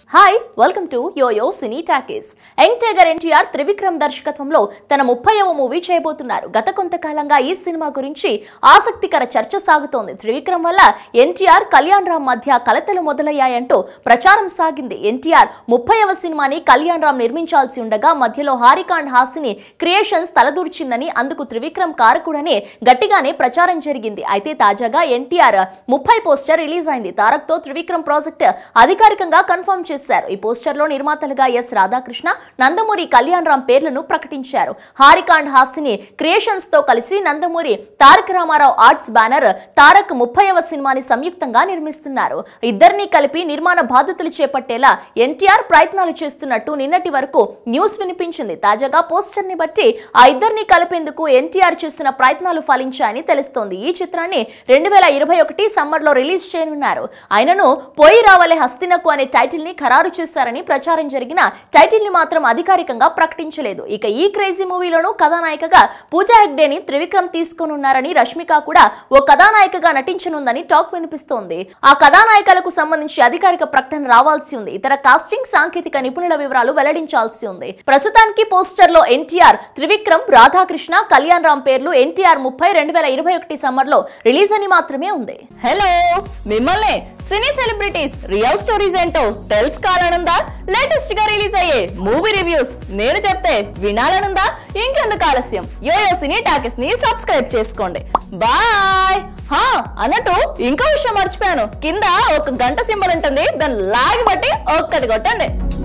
hi welcome to YoYo Cine Talkies young tiger NTR Trivikram దర్శకత్వంలో తన ముప్పైవ మూవీ చేయబోతున్నారు గత కొంతకాలంగా ఈ సినిమా గురించి ఆసక్తికర చర్చ సాగుతోంది త్రివిక్రమ్ వల్ల ఎన్టీఆర్ కళ్యాణ్ రామ్ మధ్య కలతలు మొదలయ్యాయంటూ ప్రచారం సాగింది ఎన్టీఆర్ ముప్పైవ సినిమాని కళ్యాణ్ రామ్ నిర్మించాల్సి ఉండగా మధ్యలో హారికాండ్ హాసిని క్రియేషన్స్ తలదూర్చిందని అందుకు త్రివిక్రమ్ కారకుడని గట్టిగానే ప్రచారం జరిగింది అయితే తాజాగా ఎన్టీఆర్ ముప్పై పోస్టర్ రిలీజ్ అయింది తారక్ తో త్రివిక్రమ్ ప్రాజెక్ట్ అధికారికంగా కన్ఫర్మ్ చేశారు ఈ పోస్టర్ లో నిర్మాతలుగా ఎస్ రాధాకృష్ణ నందమూరి కళ్యాణ్ రామ్ పేర్లను ప్రకటించారు హారికాండ్ హాసిని క్రియేషన్స్ తో కలిసి నందమూరి తారక రామారావు ఆర్ట్స్ బ్యానర్ తారక్ ముప్పైవ సినిమాని సంయుక్తంగా నిర్మిస్తున్నారు ఇద్దరిని కలిపి నిర్మాణ బాధ్యతలు చేపట్టేలా ఎన్టీఆర్ ప్రయత్నాలు చేస్తున్నట్టు నిన్నటి వరకు న్యూస్ వినిపించింది తాజాగా పోస్టర్ ని బట్టి ఆ ఇద్దరిని కలిపేందుకు ఎన్టీఆర్ చేసిన ప్రయత్నాలు ఫలించాయని తెలుస్తోంది ఈ చిత్రాన్ని రెండు వేల ఇరవై ఒకటి సమ్మర్ లో రిలీజ్ చేయనున్నారు ఆయనను పోయి రావలే హస్తినకు అనే టైటిల్ ని ఖరారు చేశారని ప్రచారం జరిగిన టైటిల్ ని మాత్రం అధికారికంగా ప్రకటించలేదు ఇక ఈ క్రేజీ మూవీలోనూ కథానాయికగా పూజా హెగ్డేని త్రివిక్రమ్ తీసుకోనున్నారని రష్మిక కూడా ఓ కథానాయికగా నటించనుందని టాక్ వినిపిస్తోంది ఆ కథానాయకులకు సంబంధించి అధికారిక ప్రకటన రావాల్సి ఉంది ఇతర కాస్టింగ్ సాంకేతిక నిపుణుల వివరాలు వెల్లడించాల్సి ఉంది ప్రస్తుతానికి పోస్టర్ లో ఎన్టీఆర్ త్రివిక్రమ్ రాధాకృష్ణ కళ్యాణ్ రామ్ పేర్లు ఎన్టీఆర్ ముప్పై రెండు వేల ఇరవై ఒకటి సమ్మర్ లో రిలీజ్ అని మాత్రమే ఉంది హలో మిమ్మల్ని సినీ సెలబ్రిటీస్ రియల్ స్టోరీస్ ఏంటో తెలుసుకోవాలనుందా లేటెస్ట్ గా రిలీజ్ అయ్యే మూవీ రివ్యూస్ నేను చెప్తే వినాలనుందా ఇంకెందుకు ఆలస్యం యోయో సినీ టాకెస్ ని సబ్స్క్రైబ్ చేసుకోండి బాయ్ హా అన్నట్టు ఇంకో విషయం మర్చిపోయాను కింద ఒక గంట సింబల్ ఉంటుంది దాన్ని లాగి బట్టి ఒక్కటి కొట్టండి